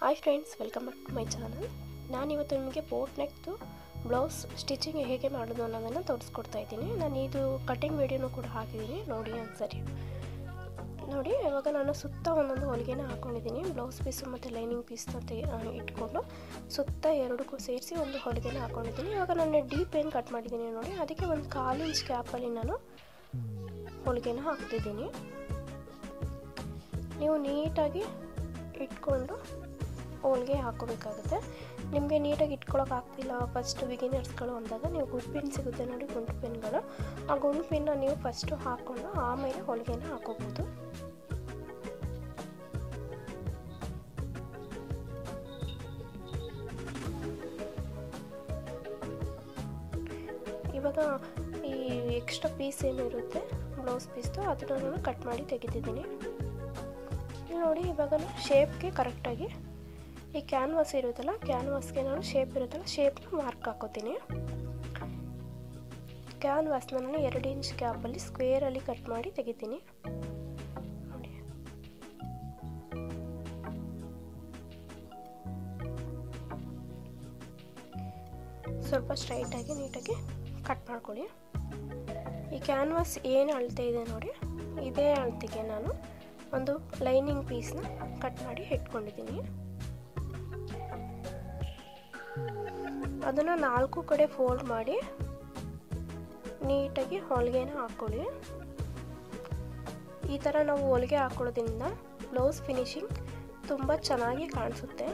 hi friends welcome back to my channel ನಾನಿವತ್ತು ನಿಮಗೆ boat ನೆಕ್ದು blouse stitching ಹೇಗೆ ಮಾಡೋದು ಅನ್ನೋದನ್ನು ತೋರಿಸ್ಕೊಡ್ತಾ ಇದ್ದೀನಿ ನಾನು ಇದು ಕಟಿಂಗ್ ವಿಡಿಯೋನು ಕೂಡ ಹಾಕಿದ್ದೀನಿ ನೋಡಿ ಒಂದ್ಸರಿ ನೋಡಿ ಇವಾಗ ನಾನು ಸುತ್ತ ಒಂದೊಂದು ಹೊಲಿಗೆನ ಹಾಕ್ಕೊಂಡಿದ್ದೀನಿ ಬ್ಲೌಸ್ ಪೀಸು ಮತ್ತು ಲೈನಿಂಗ್ ಪೀಸ್ನ ತೇ ಇಟ್ಕೊಂಡು ಸುತ್ತ ಎರಡಕ್ಕೂ ಸೇರಿಸಿ ಒಂದು ಹೊಲಿಗೆನ ಹಾಕ್ಕೊಂಡಿದ್ದೀನಿ ಇವಾಗ ನಾನು ಡೀಪ್ ಏನು ಕಟ್ ಮಾಡಿದ್ದೀನಿ ನೋಡಿ ಅದಕ್ಕೆ ಒಂದು ಕಾಲು ಇಂಚ್ ಗ್ಯಾಪಲ್ಲಿ ನಾನು ಹೊಲಿಗೆನ ಹಾಕ್ತಿದ್ದೀನಿ ನೀವು ನೀಟಾಗಿ ಇಟ್ಕೊಂಡು ಹೋಳಿಗೆ ಹಾಕೋಬೇಕಾಗುತ್ತೆ ನಿಮಗೆ ನೀಟಾಗಿ ಇಟ್ಕೊಳಕ್ಕೆ ಆಗ್ತಿಲ್ಲ ಫಸ್ಟ್ ಬಿಗಿನರ್ಸ್ಗಳು ಅಂದಾಗ ನೀವು ಗುಂಡು ಪಿನ್ ಸಿಗುತ್ತೆ ನೋಡಿ ಗುಂಡು ಪಿನ್ಗಳು ಆ ಗುಂಡು ಪಿನ್ನ ನೀವು ಫಸ್ಟು ಹಾಕ್ಕೊಂಡು ಆಮೇಲೆ ಹೋಳಿಗೆನ ಹಾಕೋಬೋದು ಇವಾಗ ಈ ಎಕ್ಸ್ಟ್ರಾ ಪೀಸ್ ಏನಿರುತ್ತೆ ಬ್ಲೌಸ್ ಪೀಸ್ದು ಅದನ್ನು ನಾನು ಕಟ್ ಮಾಡಿ ತೆಗಿತಿದ್ದೀನಿ ನೋಡಿ ಇವಾಗ ಶೇಪ್ಗೆ ಕರೆಕ್ಟಾಗಿ ಈ ಕ್ಯಾನ್ವಾಸ್ ಇರುತ್ತಲ್ಲ ಕ್ಯಾನ್ವಾಸ್ಗೆ ನಾನು ಶೇಪ್ ಇರುತ್ತಲ್ಲ ಶೇಪ್ನ ಮಾರ್ಕ್ ಹಾಕೋತೀನಿ ಕ್ಯಾನ್ವಾಸ್ನ ನಾನು ಎರಡು ಇಂಚ್ ಗ್ಯಾಪಲ್ಲಿ ಸ್ಕ್ವೇರಲ್ಲಿ ಕಟ್ ಮಾಡಿ ತೆಗಿತೀನಿ ನೋಡಿ ಸ್ವಲ್ಪ ಸ್ಟ್ರೈಟಾಗಿ ನೀಟಾಗಿ ಕಟ್ ಮಾಡ್ಕೊಳ್ಳಿ ಈ ಕ್ಯಾನ್ವಾಸ್ ಏನು ಅಳತೆ ಇದೆ ನೋಡಿ ಇದೇ ಅಳತೆಗೆ ನಾನು ಒಂದು ಲೈನಿಂಗ್ ಪೀಸ್ನ ಕಟ್ ಮಾಡಿ ಇಟ್ಕೊಂಡಿದ್ದೀನಿ ಅದನ್ನು ನಾಲ್ಕು ಕಡೆ ಫೋಲ್ಡ್ ಮಾಡಿ ನೀಟಾಗಿ ಹೊಲಿಗೆನ ಹಾಕ್ಕೊಳ್ಳಿ ಈ ಥರ ನಾವು ಹೊಲಿಗೆ ಹಾಕೊಳ್ಳೋದ್ರಿಂದ ಬ್ಲೌಸ್ ಫಿನಿಶಿಂಗ್ ತುಂಬ ಚೆನ್ನಾಗಿ ಕಾಣಿಸುತ್ತೆ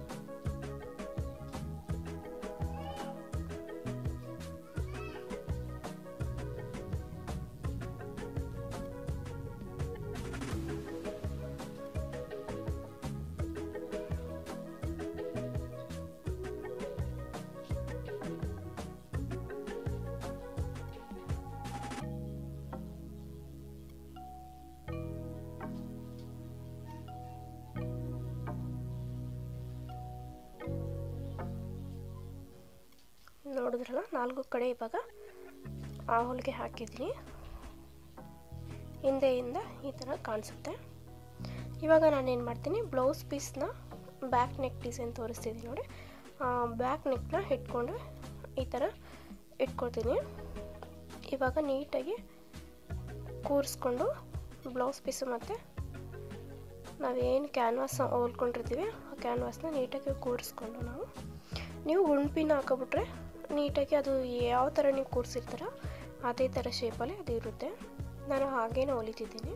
ನೋಡಿದ್ರಲ್ಲ ನಾಲ್ಕು ಕಡೆ ಇವಾಗ ಆ ಹೊಲಿಗೆ ಹಾಕಿದ್ದೀನಿ ಹಿಂದೆಯಿಂದ ಈ ಥರ ಕಾಣಿಸುತ್ತೆ ಇವಾಗ ನಾನೇನು ಮಾಡ್ತೀನಿ ಬ್ಲೌಸ್ ಪೀಸ್ನ ಬ್ಯಾಕ್ ನೆಕ್ ಡಿಸೈನ್ ತೋರಿಸ್ತಿದ್ದೀನಿ ನೋಡಿ ಬ್ಯಾಕ್ ನೆಕ್ನ ಇಟ್ಕೊಂಡು ಈ ಥರ ಇಟ್ಕೊಳ್ತೀನಿ ಇವಾಗ ನೀಟಾಗಿ ಕೂರಿಸ್ಕೊಂಡು ಬ್ಲೌಸ್ ಪೀಸು ಮತ್ತು ನಾವೇನು ಕ್ಯಾನ್ವಾಸ್ ಹೊಲ್ಕೊಂಡಿರ್ತೀವಿ ಆ ಕ್ಯಾನ್ವಾಸ್ನ ನೀಟಾಗಿ ಕೂರಿಸ್ಕೊಂಡು ನಾವು ನೀವು ಗುಂಡ್ಪಿನ ಹಾಕೋಬಿಟ್ರೆ ನೀಟಾಗಿ ಅದು ಯಾವ ಥರ ನೀವು ಕೂರಿಸಿರ್ತಾರ ಅದೇ ಥರ ಶೇಪಲ್ಲಿ ಅದು ಇರುತ್ತೆ ನಾನು ಹಾಗೇನೆ ಹೊಲಿತಿದ್ದೀನಿ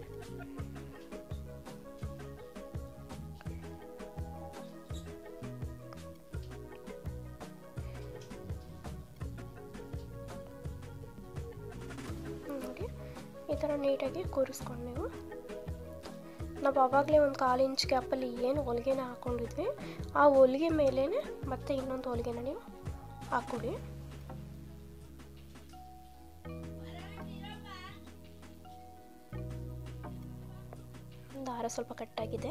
ನೋಡಿ ಈ ಥರ ನೀಟಾಗಿ ಕೂರಿಸ್ಕೊಂಡು ನೀವು ನಾವು ಆವಾಗಲೇ ಒಂದು ಕಾಲು ಇಂಚ್ ಗ್ಯಾಪಲ್ಲಿ ಏನು ಹೊಲಿಗೆನ ಹಾಕ್ಕೊಂಡಿದ್ವಿ ಆ ಹೊಲಿಗೆ ಮೇಲೇ ಮತ್ತೆ ಇನ್ನೊಂದು ಹೊಲಿಗೆನ ನೀವು ಹಾಕ್ಕೊಡಿ ದಾರ ಸ್ವಲ್ಪ ಕಟ್ಟಾಗಿದೆ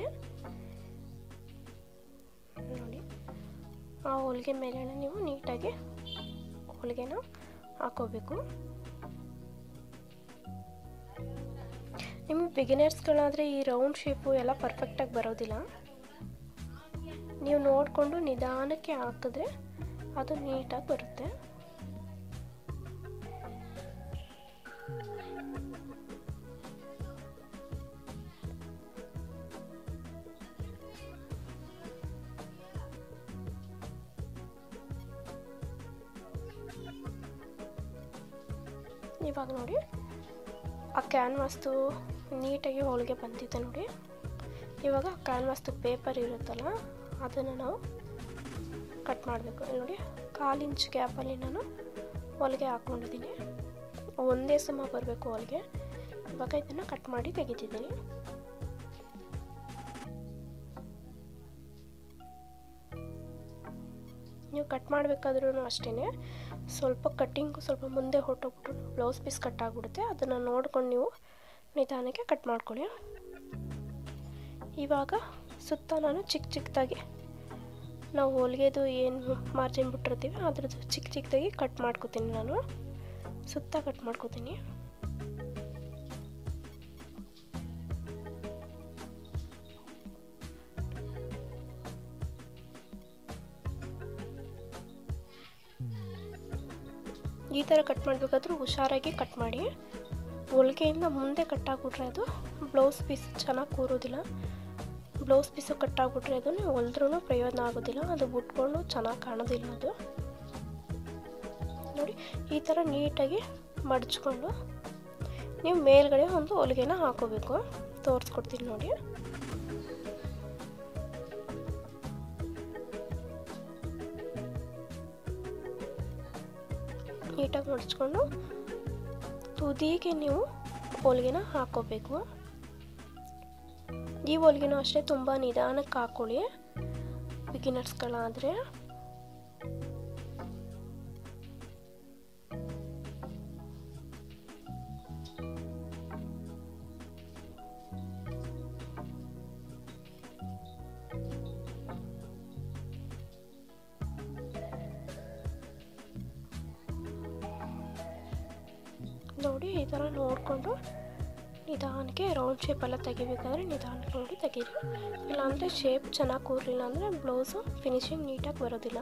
ನೋಡಿ ಆ ಹೊಲಿಗೆ ಮೇಲೆ ನೀವು ನೀಟಾಗಿ ಹೊಲಿಗೆನ ಹಾಕೋಬೇಕು ನಿಮಗೆ ಬಿಗಿನರ್ಸ್ಗಳಾದರೆ ಈ ರೌಂಡ್ ಶೇಪು ಎಲ್ಲ ಪರ್ಫೆಕ್ಟಾಗಿ ಬರೋದಿಲ್ಲ ನೀವು ನೋಡಿಕೊಂಡು ನಿಧಾನಕ್ಕೆ ಹಾಕಿದ್ರೆ ಅದು ನೀಟಾಗಿ ಬರುತ್ತೆ ಇವಾಗ ನೋಡಿ ಆ ಕ್ಯಾನ್ವಾಸ್ದು ನೀಟಾಗಿ ಹೋಳಿಗೆ ಬಂದಿದೆ ನೋಡಿ ಇವಾಗ ಕ್ಯಾನ್ವಾಸ್ದು ಪೇಪರ್ ಇರುತ್ತಲ್ಲ ಅದನ್ನು ನಾವು ಕಟ್ ಮಾಡಬೇಕು ನೋಡಿ ಕಾಲು ಇಂಚ್ ಗ್ಯಾಪಲ್ಲಿ ನಾನು ಹೊಲಿಗೆ ಹಾಕ್ಕೊಂಡಿದ್ದೀನಿ ಒಂದೇ ಸಮ ಬರಬೇಕು ಹೊಲಿಗೆ ಇವಾಗ ಇದನ್ನು ಕಟ್ ಮಾಡಿ ತೆಗಿತಿದ್ದೀನಿ ನೀವು ಕಟ್ ಮಾಡಬೇಕಾದ್ರೂ ಅಷ್ಟೇ ಸ್ವಲ್ಪ ಕಟ್ಟಿಂಗು ಸ್ವಲ್ಪ ಮುಂದೆ ಹೊಟ್ಟೋಗ್ಬಿಟ್ಟು ಬ್ಲೌಸ್ ಪೀಸ್ ಕಟ್ ಆಗಿಬಿಡುತ್ತೆ ಅದನ್ನು ನೋಡ್ಕೊಂಡು ನೀವು ನಿಧಾನಕ್ಕೆ ಕಟ್ ಮಾಡ್ಕೊಳ್ಳಿ ಇವಾಗ ಸುತ್ತ ನಾನು ಚಿಕ್ಕ ಚಿಕ್ಕದಾಗಿ ನಾವು ಹೊಲಿಗೆದು ಏನು ಮಾರ್ಜಿನ್ ಬಿಟ್ಟಿರ್ತೀವಿ ಅದ್ರದ್ದು ಚಿಕ್ಕ ಚಿಕ್ಕದಾಗಿ ಕಟ್ ಮಾಡ್ಕೋತೀನಿ ನಾನು ಸುತ್ತ ಕಟ್ ಮಾಡ್ಕೋತೀನಿ ಈ ಥರ ಕಟ್ ಮಾಡಬೇಕಾದ್ರೂ ಹುಷಾರಾಗಿ ಕಟ್ ಮಾಡಿ ಹೊಲಿಗೆಯಿಂದ ಮುಂದೆ ಕಟ್ಟಾಗ್ಬಿಟ್ರೆ ಅದು ಬ್ಲೌಸ್ ಪೀಸ್ ಚೆನ್ನಾಗಿ ಕೂರೋದಿಲ್ಲ ಬ್ಲೌಸ್ ಪೀಸು ಕಟ್ಟಾಗ್ಬಿಟ್ರೆ ಅದು ನೀವು ಹೊಲಿದ್ರೂ ಪ್ರಯೋಜನ ಆಗೋದಿಲ್ಲ ಅದು ಬಿಟ್ಕೊಂಡು ಚೆನ್ನಾಗಿ ಕಾಣೋದಿಲ್ಲ ಅದು ನೋಡಿ ಈ ಥರ ನೀಟಾಗಿ ಮಡಚ್ಕೊಂಡು ನೀವು ಮೇಲ್ಗಡೆ ಒಂದು ಹೊಲಿಗೆನ ಹಾಕೋಬೇಕು ತೋರಿಸ್ಕೊಡ್ತೀನಿ ನೋಡಿ ನೀಟಾಗಿ ಮಡಚ್ಕೊಂಡು ತುದಿಗೆ ನೀವು ಹೊಲಿಗೆನ ಹಾಕೋಬೇಕು ಈ ಹೊಲಿಗೆನೂ ಅಷ್ಟೇ ತುಂಬ ನಿಧಾನಕ್ಕೆ ಹಾಕೊಳ್ಳಿ ಬಿಗಿನರ್ಸ್ಗಳಾದರೆ ನೋಡಿ ಈ ಥರ ನೋಡಿಕೊಂಡು ನಿಧಾನಕ್ಕೆ ರೌಂಡ್ ಶೇಪೆಲ್ಲ ತೆಗಿಬೇಕಾದ್ರೆ ನಿಧಾನಕ್ಕೆ ನೋಡಿ ತೆಗೀರಿ ಇಲ್ಲಾಂದರೆ ಶೇಪ್ ಚೆನ್ನಾಗಿ ಕೂರಲಿಲ್ಲ ಅಂದರೆ ಬ್ಲೌಸು ಫಿನಿಶಿಂಗ್ ನೀಟಾಗಿ ಬರೋದಿಲ್ಲ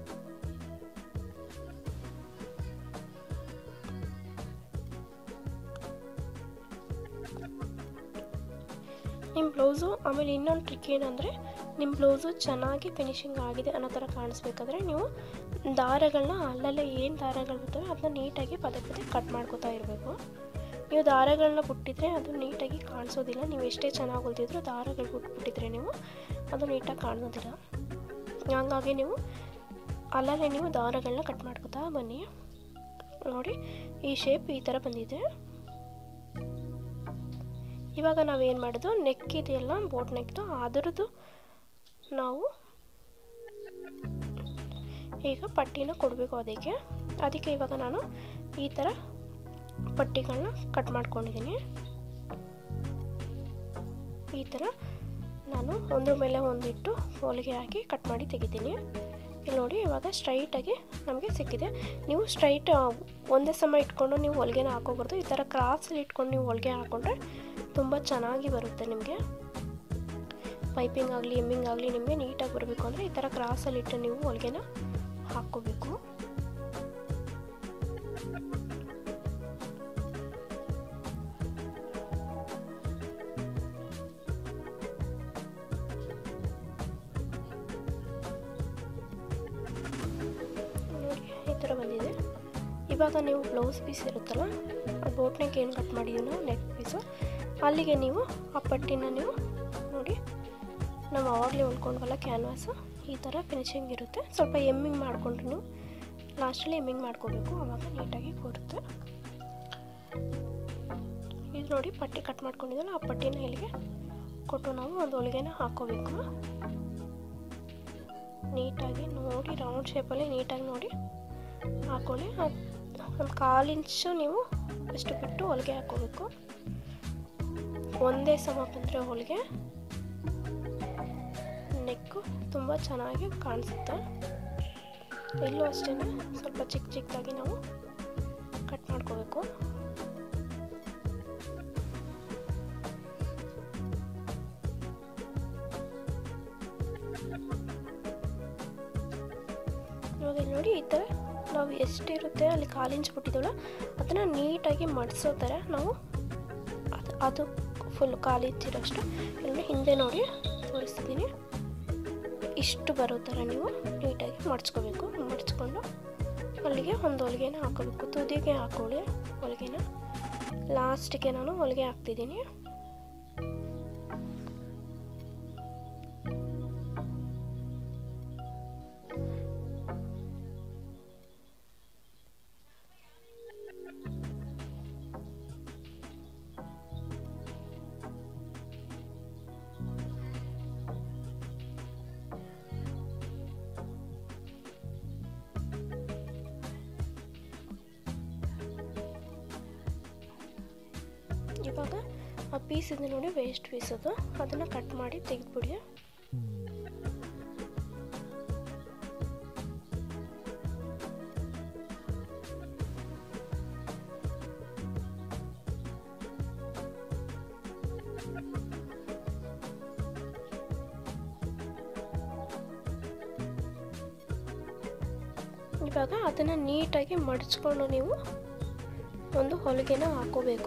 ನಿಮ್ಮ ಬ್ಲೌಸು ಆಮೇಲೆ ಇನ್ನೊಂದು ಟ್ರಿಕ್ ಏನಂದರೆ ನಿಮ್ಮ ಬ್ಲೌಸು ಚೆನ್ನಾಗಿ ಫಿನಿಶಿಂಗ್ ಆಗಿದೆ ಅನ್ನೋ ಥರ ಕಾಣಿಸ್ಬೇಕಾದ್ರೆ ನೀವು ದಾರಗಳನ್ನ ಅಲ್ಲಲ್ಲೇ ಏನು ದಾರಗಳು ಬರ್ತವೆ ಅದನ್ನ ನೀಟಾಗಿ ಪದೇ ಪದೇ ಕಟ್ ಮಾಡ್ಕೋತಾ ಇರಬೇಕು ನೀವು ದಾರಗಳನ್ನ ಬಿಟ್ಟಿದ್ರೆ ಅದು ನೀಟಾಗಿ ಕಾಣಿಸೋದಿಲ್ಲ ನೀವು ಎಷ್ಟೇ ಚೆನ್ನಾಗಿ ಹೊಲ್ದಿದ್ರು ದಾರಗಳು ಬಿಟ್ಬಿಟ್ಟಿದ್ರೆ ನೀವು ಅದು ನೀಟಾಗಿ ಕಾಣಿಸೋದಿಲ್ಲ ಹಂಗಾಗಿ ನೀವು ಅಲ್ಲಲ್ಲೇ ನೀವು ದಾರಗಳನ್ನ ಕಟ್ ಮಾಡ್ಕೋತಾ ಬನ್ನಿ ನೋಡಿ ಈ ಶೇಪ್ ಈ ಥರ ಬಂದಿದೆ ಇವಾಗ ನಾವೇನು ಮಾಡೋದು ನೆಕ್ ಇದೆಯಲ್ಲ ಬೋಟ್ ನೆಕ್ದು ಅದರದ್ದು ನಾವು ಈಗ ಪಟ್ಟಿನ ಕೊಡಬೇಕು ಅದಕ್ಕೆ ಅದಕ್ಕೆ ಇವಾಗ ನಾನು ಈ ಥರ ಪಟ್ಟಿಗಳನ್ನ ಕಟ್ ಮಾಡ್ಕೊಂಡಿದ್ದೀನಿ ಈ ಥರ ನಾನು ಒಂದ್ರ ಮೇಲೆ ಒಂದಿಟ್ಟು ಹೊಲಿಗೆ ಹಾಕಿ ಕಟ್ ಮಾಡಿ ತೆಗಿತೀನಿ ಇಲ್ಲಿ ನೋಡಿ ಇವಾಗ ಸ್ಟ್ರೈಟಾಗಿ ನಮಗೆ ಸಿಕ್ಕಿದೆ ನೀವು ಸ್ಟ್ರೈಟ್ ಒಂದೇ ಸಮ ಇಟ್ಕೊಂಡು ನೀವು ಹೊಲಿಗೆನ ಹಾಕೋಬಾರ್ದು ಈ ಥರ ಕ್ರಾಸಲ್ಲಿ ಇಟ್ಕೊಂಡು ನೀವು ಹೊಲಿಗೆ ಹಾಕೊಂಡ್ರೆ ತುಂಬ ಚೆನ್ನಾಗಿ ಬರುತ್ತೆ ನಿಮಗೆ ಪೈಪಿಂಗ್ ಆಗಲಿ ಎಮ್ಮಿಂಗ್ ಆಗಲಿ ನಿಮಗೆ ನೀಟಾಗಿ ಬರಬೇಕು ಅಂದರೆ ಈ ಥರ ಕ್ರಾಸಲ್ಲಿ ಇಟ್ಟು ನೀವು ಹೊಲಿಗೆನ ಹಾಕ್ಕೋಬೇಕು ನೋಡಿ ಈ ಥರ ಬಂದಿದೆ ಇವಾಗ ನೀವು ಬ್ಲೌಸ್ ಪೀಸ್ ಇರುತ್ತಲ್ಲ ಆ ಬೋಟ್ ನೆಕ್ ಏನು ಕಟ್ ಮಾಡಿದ್ದೀನೋ ನೆಕ್ ಪೀಸು ಅಲ್ಲಿಗೆ ನೀವು ಆ ಪಟ್ಟಿನ ನೀವು ನೋಡಿ ನಾವು ಆವಾಗಲೇ ಹೊಲ್ಕೊಂಡ್ವಲ್ಲ ಕ್ಯಾನ್ವಾಸು ಈ ಥರ ಫಿನಿಶಿಂಗ್ ಇರುತ್ತೆ ಸ್ವಲ್ಪ ಎಮ್ಮಿಂಗ್ ಮಾಡಿಕೊಂಡು ನೀವು ಲಾಸ್ಟಲ್ಲಿ ಎಮ್ಮಿಂಗ್ ಮಾಡ್ಕೋಬೇಕು ಆವಾಗ ನೀಟಾಗಿ ಕೂರುತ್ತೆ ಇದು ನೋಡಿ ಪಟ್ಟಿ ಕಟ್ ಮಾಡ್ಕೊಂಡಿದ್ದಲ್ಲ ಆ ಪಟ್ಟಿನ ಇಲ್ಲಿಗೆ ಕೊಟ್ಟು ನಾವು ಒಂದು ಹೊಲಿಗೆನ ಹಾಕ್ಕೋಬೇಕು ನೀಟಾಗಿ ನೋಡಿ ರೌಂಡ್ ಶೇಪಲ್ಲಿ ನೀಟಾಗಿ ನೋಡಿ ಹಾಕ್ಕೊಳ್ಳಿ ಒಂದು ಕಾಲು ಇಂಚು ನೀವು ಅಷ್ಟು ಬಿಟ್ಟು ಹೊಲಿಗೆ ಹಾಕ್ಕೋಬೇಕು ಒಂದೇ ಸಮ ಬಂದರೆ ಹೊಲಿಗೆ ನೆಕ್ಕು ತುಂಬ ಚೆನ್ನಾಗಿ ಕಾಣಿಸುತ್ತೆ ಇಲ್ಲೂ ಅಷ್ಟೇ ಸ್ವಲ್ಪ ಚಿಕ್ಕ ಚಿಕ್ಕದಾಗಿ ನಾವು ಕಟ್ ಮಾಡ್ಕೋಬೇಕು ಇವಾಗ ಇಲ್ಲಿ ನೋಡಿ ಈ ಥರ ನಾವು ಎಷ್ಟಿರುತ್ತೆ ಅಲ್ಲಿ ಕಾಲು ಇಂಚ್ ಬಿಟ್ಟಿದ್ದೀವಲ್ಲ ಅದನ್ನು ನೀಟಾಗಿ ಮಡಿಸೋ ಥರ ನಾವು ಅದು ಅದು ಫುಲ್ ಕಾಲು ಇಂಚಿರೋಷ್ಟು ಇಲ್ಲಿ ಹಿಂದೆ ನೋಡಿ ತೋರಿಸ್ತಿದ್ದೀನಿ ಇಷ್ಟು ಬರೋ ಥರ ನೀವು ನೀಟಾಗಿ ಮಡ್ಚ್ಕೋಬೇಕು ಮಡ್ಚ್ಕೊಂಡು ಅಲ್ಲಿಗೆ ಒಂದು ಹೊಲಿಗೆನ ಹಾಕೋಬೇಕು ತುದಿಗೆ ಹಾಕೊಳ್ಳಿ ಹೊಲಿಗೆನ ಲಾಸ್ಟಿಗೆ ನಾನು ಹೊಲಿಗೆ ಹಾಕ್ತಿದ್ದೀನಿ ಇವಾಗ ಆ ಪೀಸ್ ಇದೆ ನೋಡಿ ವೇಸ್ಟ್ ಪೀಸ್ ಅದು ಅದನ್ನು ಕಟ್ ಮಾಡಿ ತೆಗೆದ್ಬಿಡಿ ಇವಾಗ ಅದನ್ನು ನೀಟಾಗಿ ಮಡಚ್ಕೊಂಡು ನೀವು ಒಂದು ಹೊಲಿಗೆನ ಹಾಕೋಬೇಕು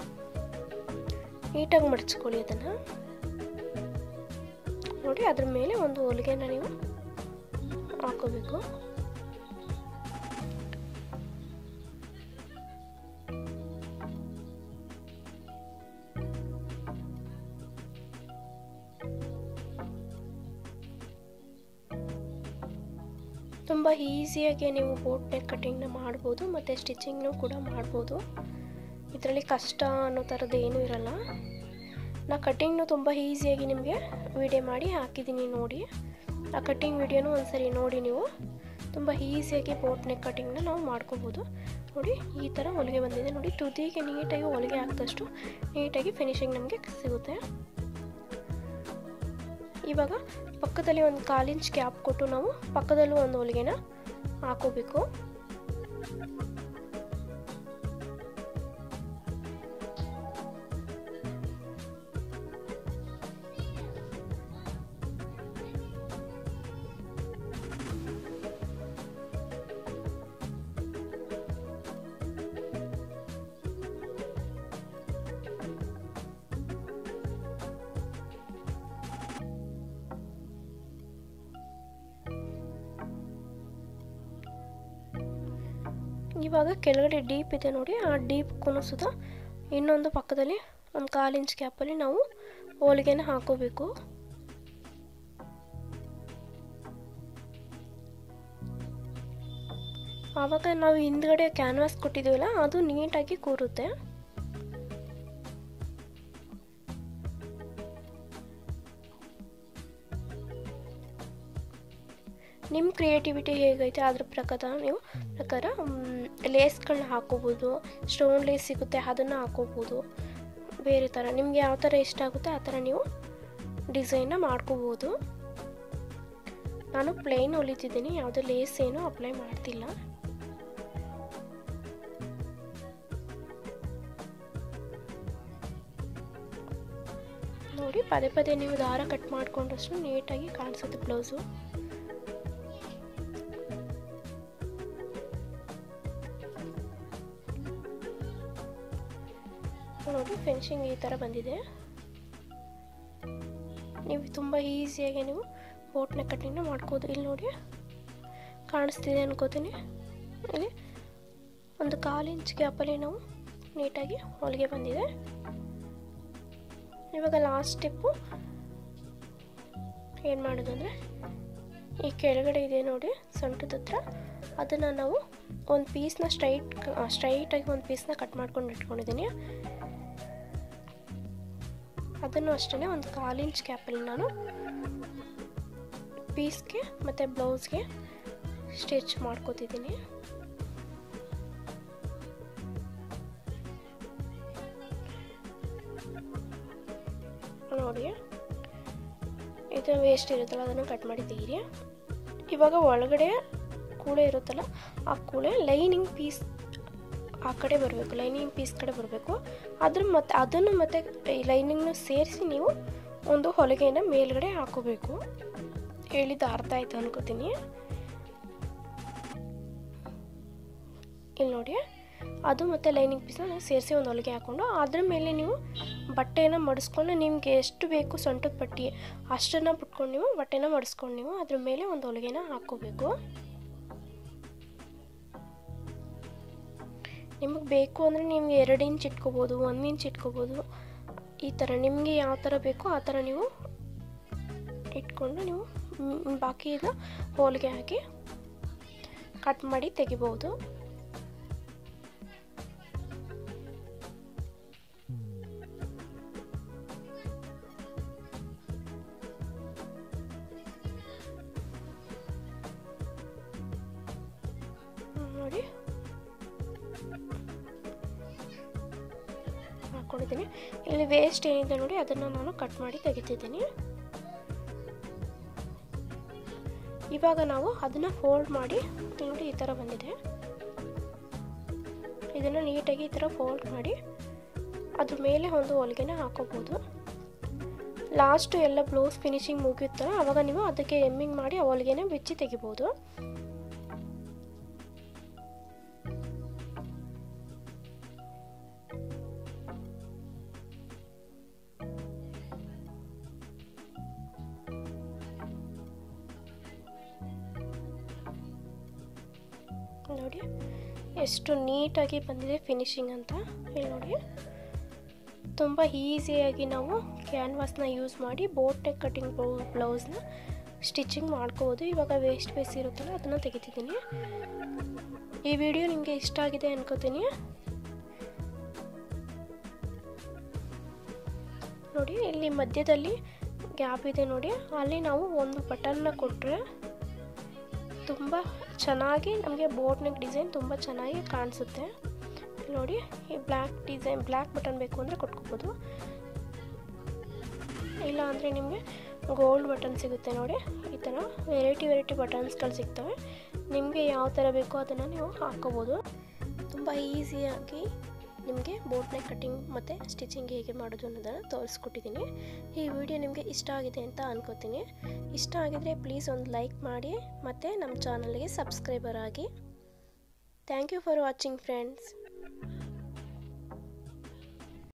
ನೀಟಾಗಿ ಮಡಚ್ಕೊಳ್ಳಿ ಅದನ್ನು ನೋಡಿ ಅದ್ರ ಮೇಲೆ ಒಂದು ಹೊಲಿಗೆನ ನೀವು ಹಾಕೋಬೇಕು ತುಂಬ ಈಸಿಯಾಗಿ ನೀವು ಬೋಟ್ ನೆಕ್ ಕಟ್ಟಿಂಗ್ನ ಮಾಡ್ಬೋದು ಮತ್ತು ಸ್ಟಿಚಿಂಗ್ನೂ ಕೂಡ ಮಾಡ್ಬೋದು ಇದರಲ್ಲಿ ಕಷ್ಟ ಅನ್ನೋ ಥರದ್ದು ಏನೂ ಇರಲ್ಲ ನಾ ಕಟ್ಟಿಂಗ್ನು ತುಂಬ ಈಸಿಯಾಗಿ ನಿಮಗೆ ವಿಡಿಯೋ ಮಾಡಿ ಹಾಕಿದ್ದೀನಿ ನೋಡಿ ಆ ಕಟ್ಟಿಂಗ್ ವಿಡಿಯೋನೂ ಒಂದ್ಸರಿ ನೋಡಿ ನೀವು ತುಂಬ ಈಸಿಯಾಗಿ ಬೋಟ್ ನೆಕ್ ಕಟ್ಟಿಂಗ್ನ ನಾವು ಮಾಡ್ಕೋಬೋದು ನೋಡಿ ಈ ಥರ ಹೊಲಿಗೆ ಬಂದಿದೆ ನೋಡಿ ತುದಿಗೆ ನೀಟಾಗಿ ಹೊಲಿಗೆ ಹಾಕಿದಷ್ಟು ನೀಟಾಗಿ ಫಿನಿಶಿಂಗ್ ನಮಗೆ ಸಿಗುತ್ತೆ ಇವಾಗ ಪಕ್ಕದಲ್ಲಿ ಒಂದು ಕಾಲು ಇಂಚ್ ಕ್ಯಾಪ್ ಕೊಟ್ಟು ನಾವು ಪಕ್ಕದಲ್ಲೂ ಒಂದು ಹೊಲಿಗೆನ ಹಾಕೋಬೇಕು ಇವಾಗ ಕೆಳಗಡೆ ಡೀಪ್ ಇದೆ ನೋಡಿ ಆ ಡೀಪ್ಗೂ ಸುದ ಇನ್ನೊಂದು ಪಕ್ಕದಲ್ಲಿ ಒಂದು ಕಾಲು ಇಂಚ್ ಕ್ಯಾಪಲ್ಲಿ ನಾವು ಹೋಳಿಗೆನ ಹಾಕೋಬೇಕು ಆವಾಗ ನಾವು ಹಿಂದ್ಗಡೆ ಕ್ಯಾನ್ವಾಸ್ ಕೊಟ್ಟಿದ್ದೀವಲ್ಲ ಅದು ನೀಟಾಗಿ ಕೂರುತ್ತೆ ನಿಮ್ಮ ಕ್ರಿಯೇಟಿವಿಟಿ ಹೇಗೈತೆ ಅದ್ರ ಪ್ರಕಾರ ನೀವು ಪ್ರಕಾರ ಲೇಸ್ಗಳನ್ನ ಹಾಕೋಬೋದು ಸ್ಟೋನ್ ಲೇಸ್ ಸಿಗುತ್ತೆ ಅದನ್ನು ಹಾಕೋಬೋದು ಬೇರೆ ಥರ ನಿಮಗೆ ಯಾವ ಥರ ಇಷ್ಟ ಆಗುತ್ತೆ ಆ ಥರ ನೀವು ಡಿಸೈನ್ನ ಮಾಡ್ಕೋಬೋದು ನಾನು ಪ್ಲೇನ್ ಹೊಲಿತಿದ್ದೀನಿ ಯಾವುದೇ ಲೇಸ್ ಏನೂ ಅಪ್ಲೈ ಮಾಡ್ತಿಲ್ಲ ನೋಡಿ ಪದೇ ಪದೇ ನೀವು ದಾರ ಕಟ್ ಮಾಡಿಕೊಂಡಷ್ಟು ನೀಟಾಗಿ ಕಾಣಿಸುತ್ತೆ ಬ್ಲೌಸು ನೋಡಿ ಫಿನಿಶಿಂಗ್ ಈ ಥರ ಬಂದಿದೆ ನೀವು ತುಂಬ ಈಸಿಯಾಗಿ ನೀವು ಬೋಟ್ನ ಕಟ್ಟಿಂಗ್ನ ಮಾಡ್ಕೋದು ಇಲ್ಲಿ ನೋಡಿ ಕಾಣಿಸ್ತಿದೆ ಅನ್ಕೋತೀನಿ ಇಲ್ಲಿ ಒಂದು ಕಾಲು ಇಂಚ್ ಗ್ಯಾಪಲ್ಲಿ ನಾವು ನೀಟಾಗಿ ಹೊಲಿಗೆ ಬಂದಿದೆ ಇವಾಗ ಲಾಸ್ಟ್ ಸ್ಟೆಪ್ಪು ಏನು ಮಾಡೋದು ಅಂದರೆ ಈ ಕೆಳಗಡೆ ಇದೆ ನೋಡಿ ಸೊಂಟದ ಹತ್ರ ಅದನ್ನು ನಾವು ಒಂದು ಪೀಸ್ನ ಸ್ಟ್ರೈಟ್ ಸ್ಟ್ರೈಟಾಗಿ ಒಂದು ಪೀಸ್ನ ಕಟ್ ಮಾಡ್ಕೊಂಡು ಇಟ್ಕೊಂಡಿದ್ದೀನಿ ಅದನ್ನು ಅಷ್ಟೇ ಒಂದು ಕಾಲು ಇಂಚ್ ಕ್ಯಾಪಲ್ಲಿ ನಾನು ಪೀಸ್ಗೆ ಮತ್ತು ಬ್ಲೌಸ್ಗೆ ಸ್ಟಿಚ್ ಮಾಡ್ಕೋತಿದ್ದೀನಿ ನೋಡಿ ಇದು ವೇಸ್ಟ್ ಇರುತ್ತಲ್ಲ ಅದನ್ನು ಕಟ್ ಮಾಡಿ ತೆಗೀರಿ ಇವಾಗ ಒಳಗಡೆ ಕೂಳೆ ಇರುತ್ತಲ್ಲ ಆ ಕೂಳೆ ಲೈನಿಂಗ್ ಪೀಸ್ ಆ ಕಡೆ ಬರಬೇಕು ಲೈನಿಂಗ್ ಪೀಸ್ ಕಡೆ ಬರಬೇಕು ಅದ್ರ ಮತ್ತು ಅದನ್ನು ಮತ್ತು ಲೈನಿಂಗ್ನ ಸೇರಿಸಿ ನೀವು ಒಂದು ಹೊಲಿಗೆಯನ್ನು ಮೇಲ್ಗಡೆ ಹಾಕೋಬೇಕು ಹೇಳಿದ್ದು ಅರ್ಥ ಆಯ್ತು ಅನ್ಕೋತೀನಿ ಇಲ್ಲಿ ನೋಡಿ ಅದು ಮತ್ತು ಲೈನಿಂಗ್ ಪೀಸ್ನ ಸೇರಿಸಿ ಒಂದು ಹೊಲಿಗೆ ಹಾಕ್ಕೊಂಡು ಅದ್ರ ಮೇಲೆ ನೀವು ಬಟ್ಟೆನ ಮಡಿಸ್ಕೊಂಡು ನಿಮಗೆ ಎಷ್ಟು ಬೇಕು ಸೊಂಟದ ಪಟ್ಟಿ ಅಷ್ಟನ್ನು ಬಿಟ್ಕೊಂಡು ನೀವು ಬಟ್ಟೆನ ಮಡಿಸ್ಕೊಂಡು ನೀವು ಅದ್ರ ಮೇಲೆ ಒಂದು ಹೊಲಿಗೆನ ಹಾಕ್ಕೋಬೇಕು ನಿಮಗೆ ಬೇಕು ಅಂದರೆ ನಿಮ್ಗೆ ಎರಡು ಇಂಚ್ ಇಟ್ಕೋಬೋದು ಒಂದು ಇಂಚ್ ಇಟ್ಕೋಬೋದು ಈ ಥರ ನಿಮಗೆ ಯಾವ ಥರ ಬೇಕೋ ಆ ಥರ ನೀವು ಇಟ್ಕೊಂಡು ನೀವು ಮ್, ಬಾಕಿ ಇದು ಹೋಳಿಗೆ ಹಾಕಿ ಕಟ್ ಮಾಡಿ ತೆಗಿಬೋದು ಹ್ಮ್, ನೋಡಿ ಹಾಕ್ಕೊಂಡಿದ್ದೀನಿ ಇಲ್ಲಿ ವೇಸ್ಟ್ ಏನಿದೆ ನೋಡಿ ಅದನ್ನು ನಾನು ಕಟ್ ಮಾಡಿ ತೆಗಿತಿದ್ದೀನಿ ಇವಾಗ ನಾವು ಅದನ್ನು ಫೋಲ್ಡ್ ಮಾಡಿ ನೋಡಿ ಈ ಥರ ಬಂದಿದೆ ಇದನ್ನು ನೀಟಾಗಿ ಈ ಥರ ಫೋಲ್ಡ್ ಮಾಡಿ ಅದ್ರ ಮೇಲೆ ಒಂದು ಹೊಲಿಗೆನ ಹಾಕೋಬೋದು ಲಾಸ್ಟು ಎಲ್ಲ ಬ್ಲೌಸ್ ಫಿನಿಶಿಂಗ್ ಮುಗಿಯುತ್ತಲ್ಲ ಆವಾಗ ನೀವು ಅದಕ್ಕೆ ಎಮ್ಮಿಂಗ್ ಮಾಡಿ ಆ ಹೊಲಿಗೆನ ಬಿಚ್ಚಿ ತೆಗಿಬೋದು ನೋಡಿ ಎಷ್ಟು ನೀಟಾಗಿ ಬಂದಿದೆ ಫಿನಿಶಿಂಗ್ ಅಂತ ಇಲ್ಲಿ ನೋಡಿ ತುಂಬ ಈಸಿಯಾಗಿ ನಾವು ಕ್ಯಾನ್ವಾಸ್ನ ಯೂಸ್ ಮಾಡಿ ಬೋಟ್ ನೆಕ್ ಕಟ್ಟಿಂಗ್ ಬ್ಲೌಸ್ನ ಸ್ಟಿಚಿಂಗ್ ಮಾಡ್ಕೋಬೋದು ಇವಾಗ ವೇಸ್ಟ್ ಪೀಸ್ ಇರುತ್ತಲ್ಲ ಅದನ್ನು ತೆಗಿತಿದ್ದೀನಿ ಈ ವಿಡಿಯೋ ನಿಮಗೆ ಇಷ್ಟ ಆಗಿದೆ ಅನ್ಕೋತೀನಿ ನೋಡಿ ಇಲ್ಲಿ ಮಧ್ಯದಲ್ಲಿ ಗ್ಯಾಪ್ ಇದೆ ನೋಡಿ ಅಲ್ಲಿ ನಾವು ಒಂದು ಬಟನ್ನ ಕೊಟ್ಟರೆ ತುಂಬ ಚೆನ್ನಾಗಿ ನಮಗೆ ಬೋಟ್ ನೆಕ್ ಡಿಸೈನ್ ತುಂಬ ಚೆನ್ನಾಗಿ ಕಾಣಿಸುತ್ತೆ ನೋಡಿ ಈ ಬ್ಲ್ಯಾಕ್ ಡಿಸೈನ್ ಬ್ಲ್ಯಾಕ್ ಬಟನ್ ಬೇಕು ಅಂದರೆ ಕೊಟ್ಕೋಬೋದು ಇಲ್ಲ ಅಂದರೆ ನಿಮಗೆ ಗೋಲ್ಡ್ ಬಟನ್ ಸಿಗುತ್ತೆ ನೋಡಿ ಈ ಥರ ವೆರೈಟಿ ವೆರೈಟಿ ಬಟನ್ಸ್ಗಳು ಸಿಗ್ತವೆ ನಿಮಗೆ ಯಾವ ಥರ ಬೇಕೋ ಅದನ್ನು ನೀವು ಹಾಕ್ಕೋಬೋದು ತುಂಬ ಈಸಿಯಾಗಿ ನಿಮಗೆ ಬೋಟ್ನ ಕಟ್ಟಿಂಗ್ ಮತ್ತು ಸ್ಟಿಚಿಂಗ್ ಹೇಗೆ ಮಾಡೋದು ಅನ್ನೋದನ್ನು ತೋರಿಸ್ಕೊಟ್ಟಿದ್ದೀನಿ ಈ ವಿಡಿಯೋ ನಿಮಗೆ ಇಷ್ಟ ಆಗಿದೆ ಅಂತ ಅನ್ಕೋತೀನಿ ಇಷ್ಟ ಆಗಿದರೆ ಪ್ಲೀಸ್ ಒಂದು ಲೈಕ್ ಮಾಡಿ ಮತ್ತು ನಮ್ಮ ಚಾನಲ್ಗೆ ಸಬ್ಸ್ಕ್ರೈಬರ್ ಆಗಿ thank you for watching friends